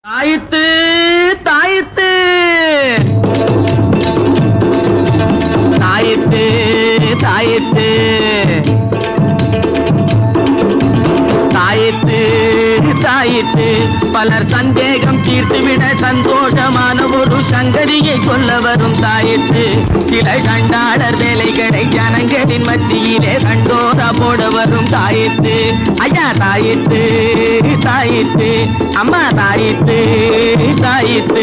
தாயித்து தாயித்து தாயித்து தாயித்து தாயித்து தாயித்து பலர் சந்தேகம் தீர்த்துவிட சந்தோஷமான ஒரு சங்கதியை சொல்ல வரும் தாயித்து சில கண்டாளர் வேலைகளை ஜனங்களின் மத்தியிலே கண்டோரா போட வரும் தாயித்து ஐயா தாயித்து தாயித்து அம்மா தாயித்து தாயித்து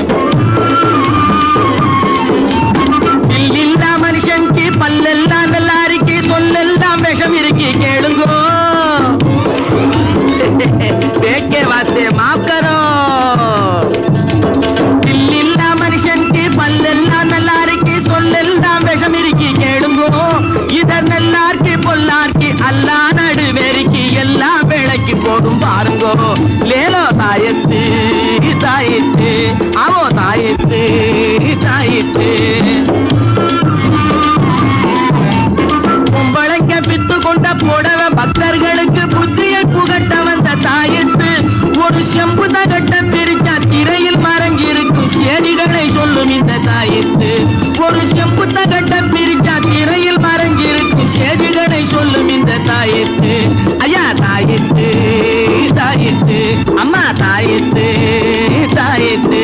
இல்லா மனுஷனுக்கு பல்லெல்லாம் நல்லா இருக்கு சொல்லெல்லாம் விஷம் இருக்கு கேளுங்கோ देखे वास्ते माफ करो இல்லா மனுஷனுக்கு பல்லெல்லாம் நல்லா இருக்கு சொல்லெல்லாம் விஷம் இருக்கு கேளுங்கோ இதர் நல்லாருக்கு பொல்லாருக்கு அல்லா நடுவேரிக்கு எல்லாம் விளக்கி போடும் பாருங்கோ லேலோ தாயத்து தாயித்து அவோ தாயித்து தாயித்து கும்பளைக்க பித்து கொண்ட புடவ பக்தர்களுக்கு புத்தியை புகட்ட வந்த தாயத்து ஒரு செம்பு தகட்ட பிரிச்சா திரையில் மறங்கி இருக்கும் சேதிகளை சொல்லும் இந்த தாயத்து ஒரு செம்பு தகட்ட பிரிச்சா திரையில் மறங்கி இருக்கும் சேதிகளை சொல்லும் இந்த தாயத்து ஐயா தாயத்து தாயத்து அம்மா தாயத்து தாயத்து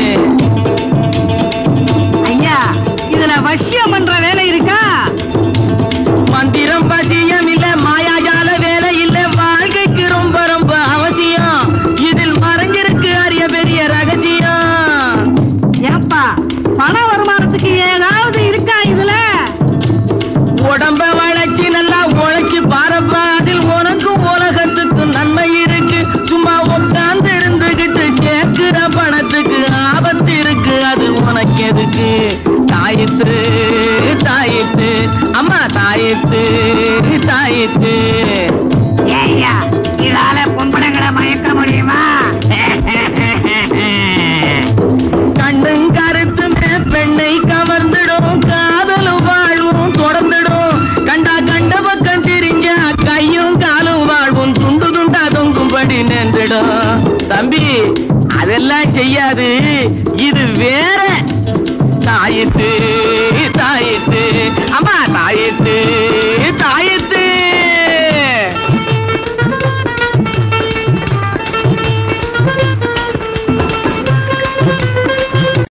ஐயா இதுல வசியம் பண்ற வேலை இருக்கா மந்திரம் பசியம் இல்ல மாயாஜால வேலை இல்ல வாழ்க்கைக்கு ரொம்ப ரொம்ப அவசியம் இதில் மறைஞ்சிருக்கு அரிய பெரிய ரகசியம் ஏப்பா பண வருமானத்துக்கு ஏதாவது இருக்கா இதுல உடம்ப வளைச்சு நல்லா உழைச்சு பாரப்பா அதில் உனக்கும் உலகத்துக்கும் நன்மை இருக்கு சும்மா உட்கார்ந்து இருந்துகிட்டு சேர்க்கிற பணத்துக்கு ஆபத்து இருக்கு அது உனக்கு எதுக்கு தாயித்து தாயித்து அம்மா தாயித்து தாயித்து ஏய்யா இதால பொம்பளைங்களை மயக்க முடியுமா கண்ணும் கருத்துமே பெண்ணை கவர்ந்திடும் காதலும் வாழ்வும் தொடர்ந்திடும் கண்டா கண்ட பக்கம் திரிஞ்ச கையும் காலும் வாழ்வும் துண்டு துண்டா தொங்கும்படி நின்றுடும் தம்பி அதெல்லாம் செய்யாது இது வேற தாயித்து